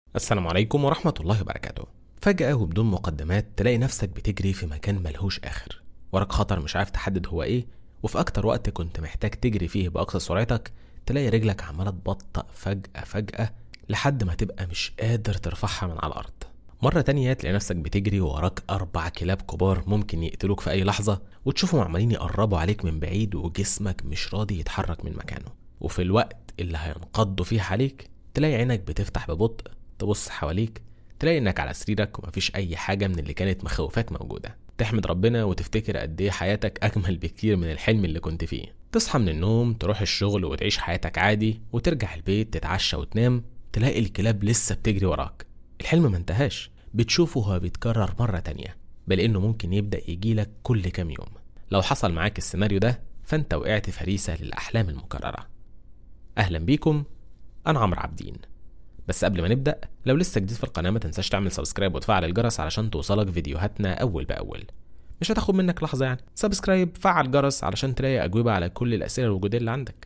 السلام عليكم ورحمة الله وبركاته فجأة وبدون مقدمات تلاقي نفسك بتجري في مكان ملهوش آخر وراك خطر مش عارف تحدد هو إيه وفي أكتر وقت كنت محتاج تجري فيه بأقصى سرعتك تلاقي رجلك عمالة تبطأ فجأة فجأة لحد ما تبقى مش قادر ترفعها من على الأرض مرة تانية تلاقي نفسك بتجري ووراك أربع كلاب كبار ممكن يقتلوك في أي لحظة وتشوفهم عمالين يقربوا عليك من بعيد وجسمك مش راضي يتحرك من مكانه وفي الوقت اللي هينقضوا فيه عليك تلاقي عينك بتفتح ببطء تبص حواليك تلاقي انك على سريرك ومفيش اي حاجه من اللي كانت مخوفاك موجوده تحمد ربنا وتفتكر قد ايه حياتك اجمل بكتير من الحلم اللي كنت فيه تصحى من النوم تروح الشغل وتعيش حياتك عادي وترجع البيت تتعشى وتنام تلاقي الكلاب لسه بتجري وراك الحلم ما انتهاش بتشوفه هو بيتكرر مرة تانية بل انه ممكن يبدأ يجيلك كل كام يوم لو حصل معاك السيناريو ده فانت وقعت فريسة للأحلام المكررة أهلا بيكم أنا عمرو عابدين بس قبل ما نبدأ لو لسه جديد في القناة ما تنساش تعمل سبسكرايب وتفعل الجرس علشان توصلك فيديوهاتنا أول بأول مش هتاخد منك لحظة يعني سبسكرايب فعل الجرس علشان تلاقي أجوبة على كل الأسئلة الوجودية اللي عندك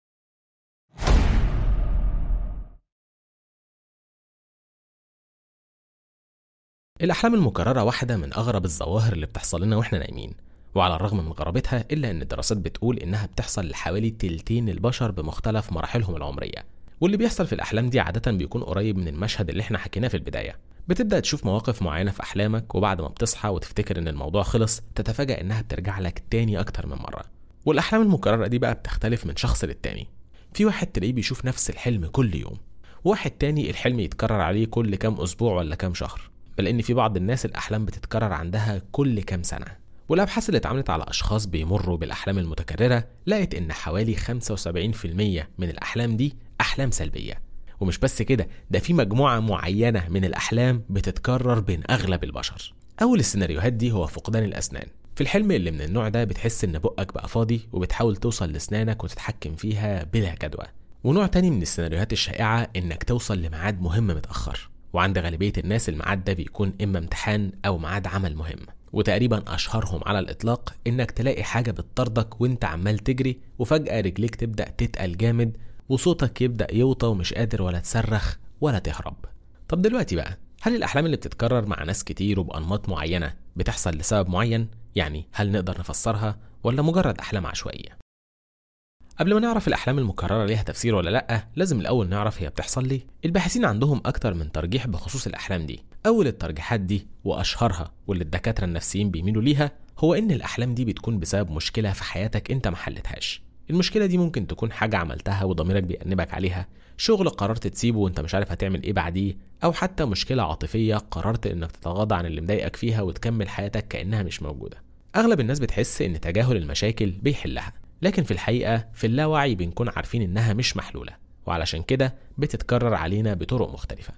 الأحلام المكررة واحدة من أغرب الظواهر اللي بتحصل لنا وإحنا نايمين وعلى الرغم من غرابتها إلا إن الدراسات بتقول إنها بتحصل لحوالي تلتين البشر بمختلف مراحلهم العمرية واللي بيحصل في الأحلام دي عادة بيكون قريب من المشهد اللي إحنا حكيناه في البداية بتبدأ تشوف مواقف معينة في أحلامك وبعد ما بتصحى وتفتكر إن الموضوع خلص تتفاجأ إنها بترجع لك تاني أكتر من مرة والأحلام المكررة دي بقى بتختلف من شخص للتاني في واحد تلاقيه بيشوف نفس الحلم كل يوم واحد تاني الحلم يتكرر عليه كل كام أسبوع ولا كام شهر بل إن في بعض الناس الأحلام بتتكرر عندها كل كام سنة والأبحاث اللي اتعملت على أشخاص بيمروا بالأحلام المتكررة لقت إن حوالي 75% من الأحلام دي أحلام سلبية ومش بس كده ده في مجموعة معينة من الأحلام بتتكرر بين أغلب البشر أول السيناريوهات دي هو فقدان الأسنان في الحلم اللي من النوع ده بتحس إن بقك بقى فاضي وبتحاول توصل لأسنانك وتتحكم فيها بلا جدوى ونوع تاني من السيناريوهات الشائعة إنك توصل لميعاد مهم متأخر وعند غالبية الناس الميعاد ده بيكون إما امتحان أو ميعاد عمل مهم وتقريبا أشهرهم على الإطلاق إنك تلاقي حاجة بتطاردك وإنت عمال تجري وفجأة رجليك تبدأ تتقل جامد وصوتك يبدأ يوطى ومش قادر ولا تصرخ ولا تهرب طب دلوقتي بقى هل الأحلام اللي بتتكرر مع ناس كتير وبأنماط معينة بتحصل لسبب معين؟ يعني هل نقدر نفسرها ولا مجرد أحلام عشوائية؟ قبل ما نعرف الأحلام المكررة ليها تفسير ولا لأ لازم الأول نعرف هي بتحصل ليه الباحثين عندهم أكتر من ترجيح بخصوص الأحلام دي أول الترجيحات دي وأشهرها واللي الدكاترة النفسيين بيميلوا ليها هو إن الأحلام دي بتكون بسبب مشكلة في حياتك أنت ما حلتهاش المشكلة دي ممكن تكون حاجة عملتها وضميرك بيأنبك عليها شغل قررت تسيبه وانت مش عارف هتعمل ايه بعديه او حتى مشكلة عاطفية قررت انك تتغاضى عن اللي مضايقك فيها وتكمل حياتك كأنها مش موجودة اغلب الناس بتحس ان تجاهل المشاكل بيحلها لكن في الحقيقة في اللاوعي بنكون عارفين انها مش محلولة وعلشان كده بتتكرر علينا بطرق مختلفة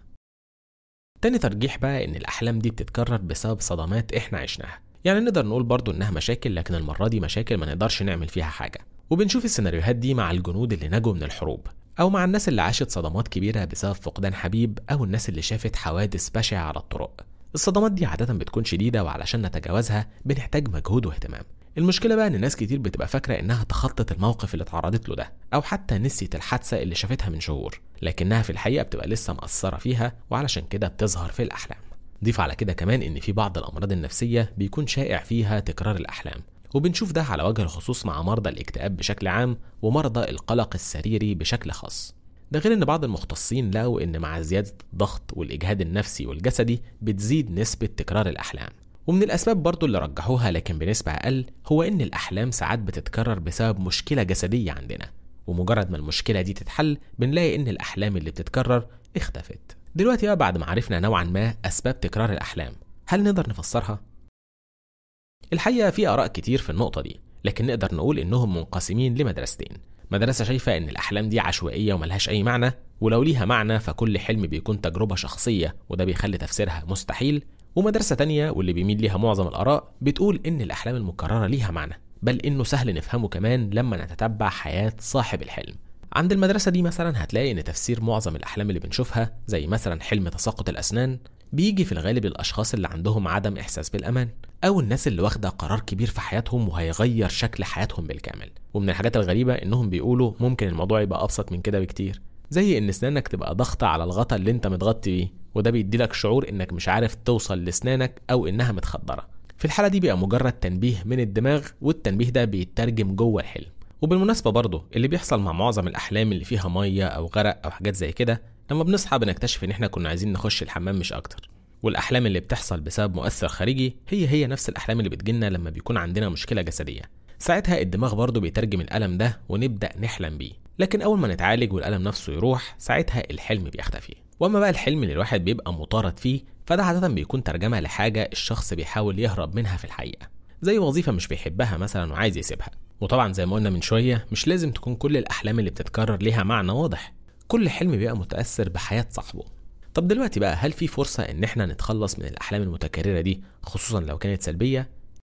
تاني ترجيح بقى ان الاحلام دي بتتكرر بسبب صدمات احنا عشناها يعني نقدر نقول برضو انها مشاكل لكن المرة دي مشاكل ما نقدرش نعمل فيها حاجة وبنشوف السيناريوهات دي مع الجنود اللي نجوا من الحروب أو مع الناس اللي عاشت صدمات كبيرة بسبب فقدان حبيب أو الناس اللي شافت حوادث بشعة على الطرق الصدمات دي عادة بتكون شديدة وعلشان نتجاوزها بنحتاج مجهود واهتمام المشكلة بقى إن ناس كتير بتبقى فاكرة إنها تخطت الموقف اللي اتعرضت له ده أو حتى نسيت الحادثة اللي شافتها من شهور لكنها في الحقيقة بتبقى لسه مأثرة فيها وعلشان كده بتظهر في الأحلام ضيف على كده كمان إن في بعض الأمراض النفسية بيكون شائع فيها تكرار الأحلام وبنشوف ده على وجه الخصوص مع مرضى الاكتئاب بشكل عام ومرضى القلق السريري بشكل خاص ده غير ان بعض المختصين لقوا ان مع زيادة الضغط والاجهاد النفسي والجسدي بتزيد نسبة تكرار الاحلام ومن الاسباب برضو اللي رجحوها لكن بنسبة اقل هو ان الاحلام ساعات بتتكرر بسبب مشكلة جسدية عندنا ومجرد ما المشكلة دي تتحل بنلاقي ان الاحلام اللي بتتكرر اختفت دلوقتي بقى بعد ما عرفنا نوعا ما اسباب تكرار الاحلام هل نقدر نفسرها الحقيقة في آراء كتير في النقطة دي لكن نقدر نقول إنهم منقسمين لمدرستين مدرسة شايفة إن الأحلام دي عشوائية وملهاش أي معنى ولو ليها معنى فكل حلم بيكون تجربة شخصية وده بيخلي تفسيرها مستحيل ومدرسة تانية واللي بيميل ليها معظم الآراء بتقول إن الأحلام المكررة ليها معنى بل إنه سهل نفهمه كمان لما نتتبع حياة صاحب الحلم عند المدرسة دي مثلا هتلاقي إن تفسير معظم الأحلام اللي بنشوفها زي مثلا حلم تساقط الأسنان بيجي في الغالب للأشخاص اللي عندهم عدم إحساس بالأمان أو الناس اللي واخدة قرار كبير في حياتهم وهيغير شكل حياتهم بالكامل ومن الحاجات الغريبة إنهم بيقولوا ممكن الموضوع يبقى أبسط من كده بكتير زي ان اسنانك تبقى ضغطة على الغطا اللي انت متغطي بيه وده بيديلك شعور انك مش عارف توصل لاسنانك او انها متخدرة في الحالة دي بيبقى مجرد تنبيه من الدماغ والتنبيه ده بيترجم جوه الحلم وبالمناسبة برضه اللي بيحصل مع معظم الأحلام اللي فيها مية أو غرق أو حاجات زي كده لما بنصحى بنكتشف إن إحنا كنا عايزين نخش الحمام مش أكتر والأحلام اللي بتحصل بسبب مؤثر خارجي هي هي نفس الأحلام اللي بتجيلنا لما بيكون عندنا مشكلة جسدية ساعتها الدماغ برضه بيترجم الألم ده ونبدأ نحلم بيه لكن أول ما نتعالج والألم نفسه يروح ساعتها الحلم بيختفي وأما بقى الحلم اللي الواحد بيبقى مطارد فيه فده عادة بيكون ترجمة لحاجة الشخص بيحاول يهرب منها في الحقيقة زي وظيفة مش بيحبها مثلا وعايز يسيبها وطبعا زي ما قلنا من شوية مش لازم تكون كل الأحلام اللي بتتكرر ليها معنى واضح كل حلم بيبقى متأثر بحياة صاحبه طب دلوقتي بقى هل في فرصة إن إحنا نتخلص من الأحلام المتكررة دي خصوصا لو كانت سلبية؟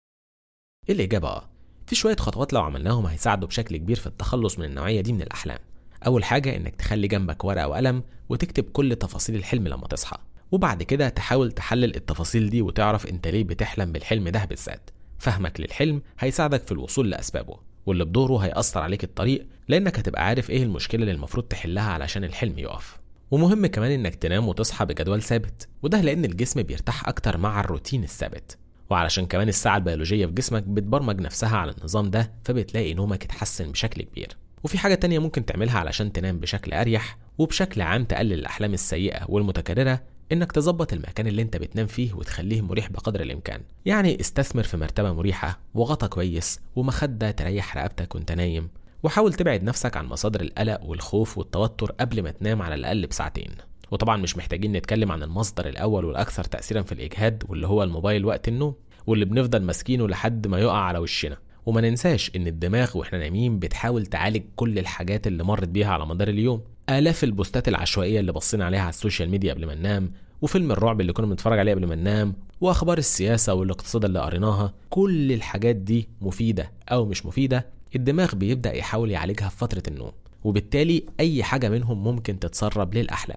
الإجابة آه في شوية خطوات لو عملناهم هيساعدوا بشكل كبير في التخلص من النوعية دي من الأحلام أول حاجة إنك تخلي جنبك ورقة وقلم وتكتب كل تفاصيل الحلم لما تصحى وبعد كده تحاول تحلل التفاصيل دي وتعرف انت ليه بتحلم بالحلم ده بالذات فهمك للحلم هيساعدك في الوصول لأسبابه واللي بدوره هيأثر عليك الطريق لأنك هتبقى عارف إيه المشكلة اللي المفروض تحلها علشان الحلم يقف ومهم كمان إنك تنام وتصحى بجدول ثابت وده لأن الجسم بيرتاح أكتر مع الروتين الثابت وعلشان كمان الساعة البيولوجية في جسمك بتبرمج نفسها على النظام ده فبتلاقي نومك اتحسن بشكل كبير وفي حاجة تانية ممكن تعملها علشان تنام بشكل أريح وبشكل عام تقلل الأحلام السيئة والمتكررة انك تظبط المكان اللي انت بتنام فيه وتخليه مريح بقدر الامكان يعني استثمر في مرتبه مريحه وغطا كويس ومخده تريح رقبتك وانت نايم وحاول تبعد نفسك عن مصادر القلق والخوف والتوتر قبل ما تنام على الاقل بساعتين وطبعا مش محتاجين نتكلم عن المصدر الاول والاكثر تاثيرا في الاجهاد واللي هو الموبايل وقت النوم واللي بنفضل ماسكينه لحد ما يقع على وشنا وما ننساش ان الدماغ واحنا نايمين بتحاول تعالج كل الحاجات اللي مرت بيها على مدار اليوم آلاف البوستات العشوائية اللي بصينا عليها على السوشيال ميديا قبل ما ننام وفيلم الرعب اللي كنا بنتفرج عليه قبل ما ننام واخبار السياسة والاقتصاد اللي قريناها كل الحاجات دي مفيدة او مش مفيدة الدماغ بيبدأ يحاول يعالجها في فترة النوم وبالتالي اي حاجة منهم ممكن تتسرب للاحلام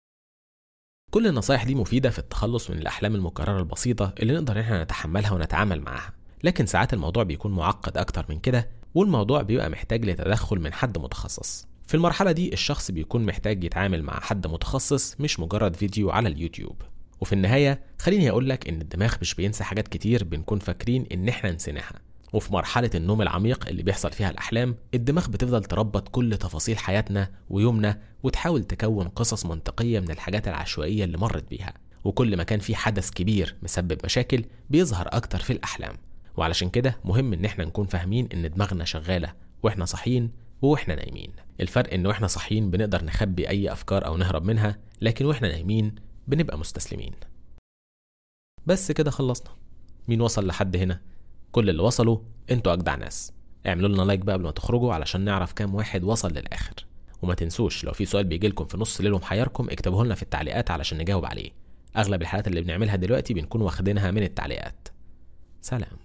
كل النصايح دي مفيدة في التخلص من الأحلام المكررة البسيطة اللي نقدر إحنا نتحملها ونتعامل معاها لكن ساعات الموضوع بيكون معقد أكتر من كده والموضوع بيبقى محتاج لتدخل من حد متخصص في المرحلة دي الشخص بيكون محتاج يتعامل مع حد متخصص مش مجرد فيديو على اليوتيوب وفي النهاية خليني أقولك إن الدماغ مش بينسى حاجات كتير بنكون فاكرين إن إحنا نسيناها وفي مرحلة النوم العميق اللي بيحصل فيها الأحلام الدماغ بتفضل تربط كل تفاصيل حياتنا ويومنا وتحاول تكون قصص منطقية من الحاجات العشوائية اللي مرت بيها وكل ما كان في حدث كبير مسبب مشاكل بيظهر أكتر في الأحلام وعلشان كده مهم إن إحنا نكون فاهمين إن دماغنا شغالة وإحنا صاحيين وإحنا نايمين الفرق إن وإحنا صاحيين بنقدر نخبي أي أفكار أو نهرب منها لكن وإحنا نايمين بنبقى مستسلمين بس كده خلصنا مين وصل لحد هنا كل اللي وصلوا انتوا اجدع ناس اعملوا لنا لايك بقى قبل ما تخرجوا علشان نعرف كام واحد وصل للاخر وما تنسوش لو في سؤال بيجي لكم في نص ليل ومحيركم اكتبوه لنا في التعليقات علشان نجاوب عليه اغلب الحالات اللي بنعملها دلوقتي بنكون واخدينها من التعليقات سلام